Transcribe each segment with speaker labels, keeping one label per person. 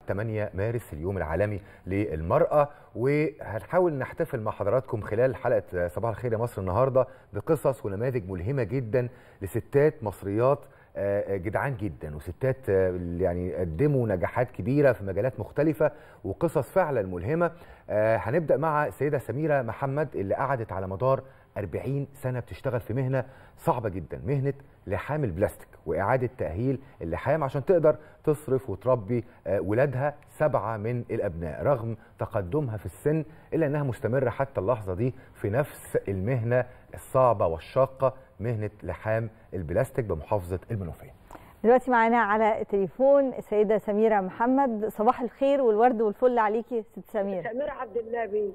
Speaker 1: 8 مارس اليوم العالمي للمرأة وهنحاول نحتفل مع حضراتكم خلال حلقة صباح الخير يا مصر النهاردة بقصص ونماذج ملهمة جدا لستات مصريات آه، جدعان جدا وستات آه، يعني قدموا نجاحات كبيرة في مجالات مختلفة وقصص فعلا ملهمة آه، هنبدأ مع السيدة سميرة محمد اللي قعدت على مدار 40 سنة بتشتغل في مهنة صعبة جدا مهنة لحام البلاستيك وإعادة تأهيل اللحام عشان تقدر تصرف وتربي آه، ولادها سبعة من الأبناء رغم تقدمها في السن إلا أنها مستمرة حتى اللحظة دي في نفس المهنة الصعبة والشاقة مهنة لحام البلاستيك بمحافظة المنوفية
Speaker 2: دلوقتي معانا على التليفون السيدة سميرة محمد صباح الخير والورد والفل عليكي ست سميرة
Speaker 3: سميرة عبد النبي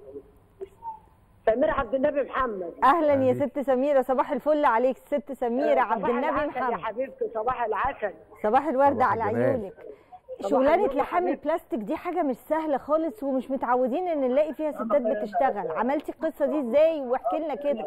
Speaker 3: سميرة عبد النبي محمد
Speaker 2: أهلا يا
Speaker 1: أهلا
Speaker 2: ست سميرة صباح الفل عليك ست سميرة عبد
Speaker 3: صباح
Speaker 2: النبي
Speaker 3: العسل يا
Speaker 2: محمد
Speaker 3: حبيبتي صباح العسل
Speaker 2: صباح الورد
Speaker 1: صباح
Speaker 2: على
Speaker 1: الجمال.
Speaker 2: عيونك
Speaker 3: صباح
Speaker 2: شغلانة
Speaker 3: النور يا
Speaker 2: لحام
Speaker 3: حبيبتي.
Speaker 2: البلاستيك دي حاجة مش سهلة خالص ومش متعودين ان نلاقي فيها ستات بتشتغل عملتي القصة دي ازاي واحكي لنا كده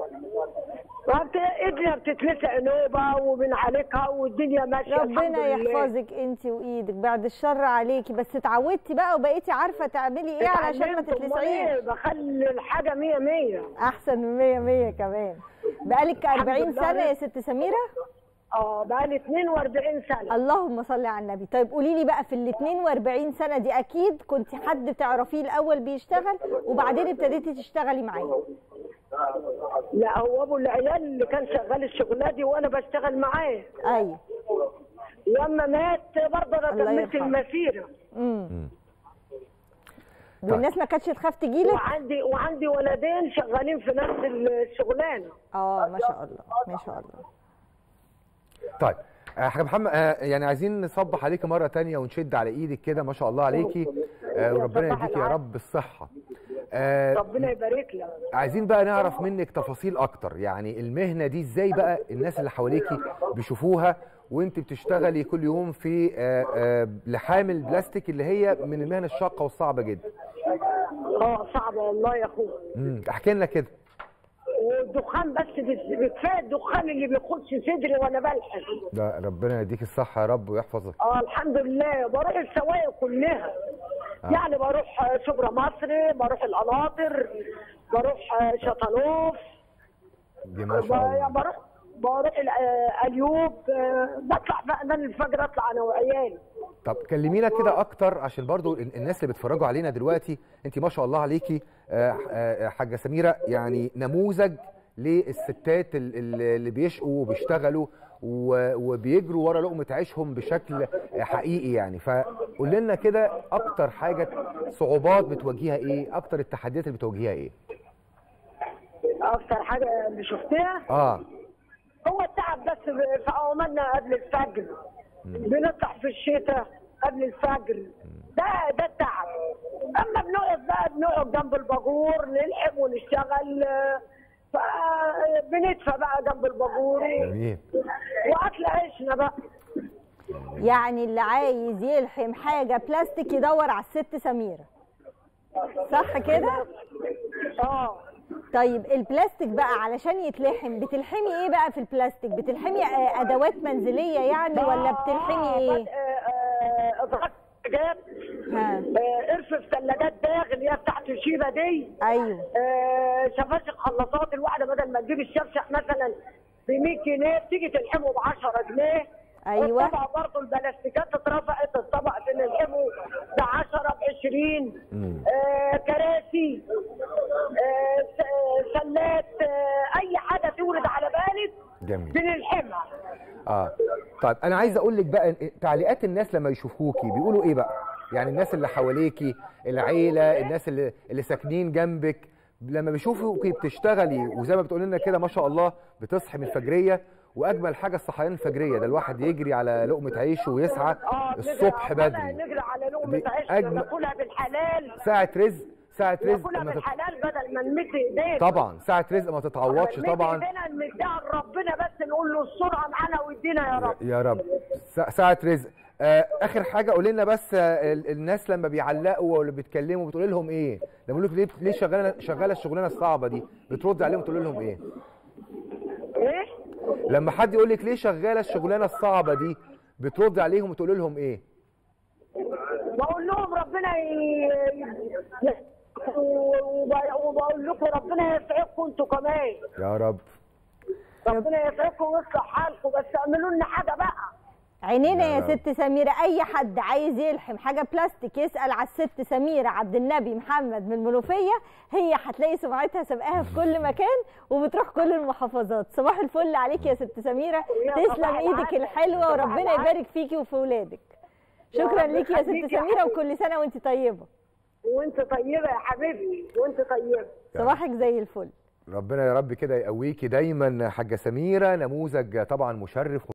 Speaker 3: وبت- ايدنا بتتلسع نوبة وبنعالجها والدنيا ماشية الحمد
Speaker 2: ربنا
Speaker 3: لله.
Speaker 2: يحفظك انت وايدك بعد الشر عليكي بس اتعودتي بقى وبقيتي عارفة تعملي ايه علشان ما
Speaker 3: اتعلمت، أمال
Speaker 2: تتلسعيش
Speaker 3: إيه؟ بخلي الحاجة مية مية
Speaker 2: احسن من 100 100 كمان بقالك 40
Speaker 3: لله.
Speaker 2: سنة يا ست سميرة
Speaker 3: اه بقالي 42 سنة
Speaker 2: اللهم صل على النبي طيب قولي لي بقى في ال 42 سنه دي اكيد كنت حد تعرفيه الاول بيشتغل وبعدين ابتديتي تشتغلي معاه
Speaker 3: لا هو ابو العيال اللي كان شغال الشغلة دي وانا بشتغل معاه
Speaker 2: ايوه
Speaker 3: واما مات برضه انا
Speaker 2: الله
Speaker 3: كملت
Speaker 2: يرحمه.
Speaker 3: المسيرة
Speaker 2: امم والناس ما كانتش تخاف تجيلك
Speaker 3: وعندي وعندي ولدين شغالين في نفس الشغلانة
Speaker 2: اه ما شاء الله ما شاء الله
Speaker 1: طيب آه، حاج محمد آه، يعني عايزين نصبح عليكي مرة تانية ونشد على ايدك كده ما شاء الله عليكي آه، وربنا
Speaker 3: صباح
Speaker 1: يديك يا
Speaker 3: العسل.
Speaker 1: رب الصحة آه،
Speaker 3: ربنا يبارك لك
Speaker 1: عايزين بقى نعرف منك تفاصيل اكتر يعني المهنه دي ازاي بقى الناس اللي حواليكي بيشوفوها وانت بتشتغلي كل يوم في آه، آه، لحام البلاستيك اللي هي من المهن الشاقه والصعبه جدا
Speaker 3: اه صعبة والله يا اخويا
Speaker 1: امم احكي لنا كده
Speaker 3: والدخان بس بس- كفايه الدخان اللي بيخش صدري وانا بلحق
Speaker 1: ده ربنا يديك الصحه يا رب ويحفظك
Speaker 3: اه الحمد لله بروح السوايق كلها
Speaker 1: آه.
Speaker 3: يعني بروح آه، شبرا مصري بروح القناطر بروح آه، شطنوف
Speaker 1: دي ما
Speaker 3: ب-
Speaker 1: شاء الله
Speaker 3: بروح بروح ال- آه، اليوب آه، بطلع بقى من الفجر اطلع انا وعيالي
Speaker 1: طب كلمينا كده اكتر عشان برضو ال- الناس اللي بيتفرجوا علينا دلوقتي انت ما شاء الله عليكي آه، آه، حاجه سميره يعني نموذج للستات ال- ال- اللي بيشقوا وبيشتغلوا و- وبيجروا ورا لقمه عيشهم بشكل حقيقي يعني فقول لنا كده اكتر حاجه صعوبات بتواجهيها ايه اكتر التحديات اللي بتواجهيها ايه
Speaker 3: اكتر حاجه اللي شفتها
Speaker 1: اه
Speaker 3: هو التعب بس ب- في عملنا قبل الفجر بنطلع في الشتاء قبل الفجر ده ده التعب اما بنقعد بقى بنقعد جنب الباجور نلحق ونشتغل آه، فبندفى بقى جنب الباجور
Speaker 1: جميل
Speaker 3: واكل عيشنا بقى
Speaker 2: يعني اللي عايز يلحم حاجه بلاستيك يدور على الست سميره صح كده
Speaker 3: اه
Speaker 2: طيب البلاستيك بقى علشان يتلحم بتلحمي ايه بقى في البلاستيك بتلحمي آه، ادوات منزليه يعني ولا بتلحمي ايه
Speaker 3: اضغط ثلاجات
Speaker 2: ها
Speaker 3: آه، قرف في ثلاجات داخل اللي هي بتاعت الشيبه دي
Speaker 2: ايوه
Speaker 3: آه، شفاشق خلاطات الواحده بدل ما تجيب الشفشق مثلا ب 100 جنيه بتيجي تلحمه ب 10 جنيه
Speaker 2: أيوة.
Speaker 3: الطبق برضه البلاستيكات اترفعت الطبق تلحمه ب 10 ب 20
Speaker 1: مم.
Speaker 3: آه كراسي آه س- سلات آه اي حاجه تورد على بالك
Speaker 1: جميل
Speaker 3: بنلحمها
Speaker 1: اه طيب انا عايز اقول لك بقى إن- تعليقات الناس لما يشوفوكي بيقولوا ايه بقى يعني الناس اللي حواليكي العيله الناس اللي اللي ساكنين جنبك لما بيشوفوكي بتشتغلي وزي ما بتقول لنا كده ما شاء الله بتصحي من الفجريه واجمل حاجه الصحيان الفجريه ده الواحد يجري على لقمه عيشه ويسعى
Speaker 3: اه نجري
Speaker 1: الصبح
Speaker 3: على-
Speaker 1: بدري
Speaker 3: نجري على
Speaker 1: دي
Speaker 3: لقمه عيش
Speaker 1: أجمل-
Speaker 3: ناكلها بالحلال
Speaker 1: ساعه رزق ساعه رزق
Speaker 3: ناكلها
Speaker 1: ما تت...
Speaker 3: بالحلال بدل ما نمد ايدينا
Speaker 1: طبعا ساعه رزق ما تتعوضش
Speaker 3: نمد
Speaker 1: طبعا
Speaker 3: ايدينا نمدها لربنا بس نقول له السرعه معانا وادينا يا رب
Speaker 1: يا رب سا- ساعة رزق آه اخر حاجه قولي لنا بس آه ال- الناس لما بيعلقوا ولا بيتكلموا بتقولي لهم ايه لما يقولوا لك ليه ليه شغاله شغاله الشغلانه الصعبه دي بترد عليهم تقولي لهم ايه
Speaker 3: ايه
Speaker 1: لما حد يقول لك ليه شغاله الشغلانه الصعبه دي بترد عليهم وتقولي لهم ايه
Speaker 3: بقول ربنا ي... ي... وب- وبقول لكم ربنا يسعدكم انتوا كمان
Speaker 1: يا رب
Speaker 3: ربنا يسعدكم ويصلح حالكم بس اعملوا لنا حاجه بقى
Speaker 2: عينينا
Speaker 1: يا
Speaker 2: يا
Speaker 1: رب.
Speaker 2: ست سميرة أي حد عايز يلحم حاجة بلاستيك يسأل على الست سميرة عبد النبي محمد من المنوفية هي هتلاقي سمعتها سابقاها في كل مكان وبتروح كل المحافظات صباح الفل عليك يا ست سميرة
Speaker 3: يا
Speaker 2: تسلم
Speaker 3: صباح
Speaker 2: ايدك
Speaker 3: العسل.
Speaker 2: الحلوة
Speaker 3: صباح
Speaker 2: وربنا
Speaker 3: العسل.
Speaker 2: يبارك فيكي وفي ولادك
Speaker 3: يا
Speaker 2: شكرا
Speaker 3: رب
Speaker 2: ليكي يا ست
Speaker 3: يخليكي يا
Speaker 2: سميرة
Speaker 3: حبيبتي.
Speaker 2: وكل سنة وانت طيبة
Speaker 3: وانت طيبه يا حبيبتي وانت طيبه
Speaker 2: صباحك زي الفل
Speaker 1: ربنا يا رب كده يقويكي دايما حاجه سميره نموذج طبعا مشرف